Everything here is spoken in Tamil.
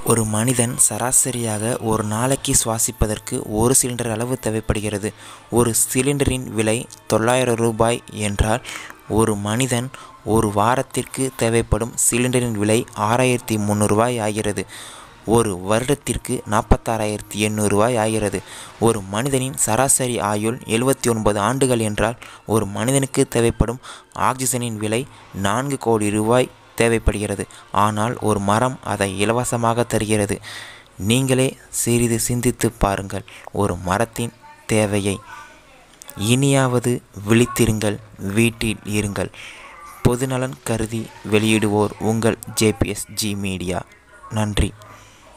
ஒரு மனிதன் சராசரியாக ஒரு நாளைக்கு சுவாசிப்பதற்கு ஒரு சிலிண்டர் அளவு தேவைப்படுகிறது ஒரு சிலிண்டரின் விலை தொள்ளாயிரம் ரூபாய் என்றால் ஒரு மனிதன் ஒரு வாரத்திற்கு தேவைப்படும் சிலிண்டரின் விலை ஆறாயிரத்தி முந்நூறுபாய் ஆகிறது ஒரு வருடத்திற்கு நாற்பத்தாறாயிரத்தி எண்ணூறுபாய் ஆகிறது ஒரு மனிதனின் சராசரி ஆயுள் எழுபத்தி ஒன்பது ஆண்டுகள் என்றால் ஒரு மனிதனுக்கு தேவைப்படும் ஆக்சிஜனின் விலை நான்கு கோடி ரூபாய் தேவைப்படுகிறது ஆனால் ஒரு மரம் அதை இலவசமாக தருகிறது நீங்களே சிறிது சிந்தித்து பாருங்கள் ஒரு மரத்தின் தேவையை இனியாவது விழித்திருங்கள் வீட்டில் இருங்கள் பொதுநலன் கருதி வெளியிடுவோர் உங்கள் ஜேபிஎஸ்ஜி மீடியா நன்றி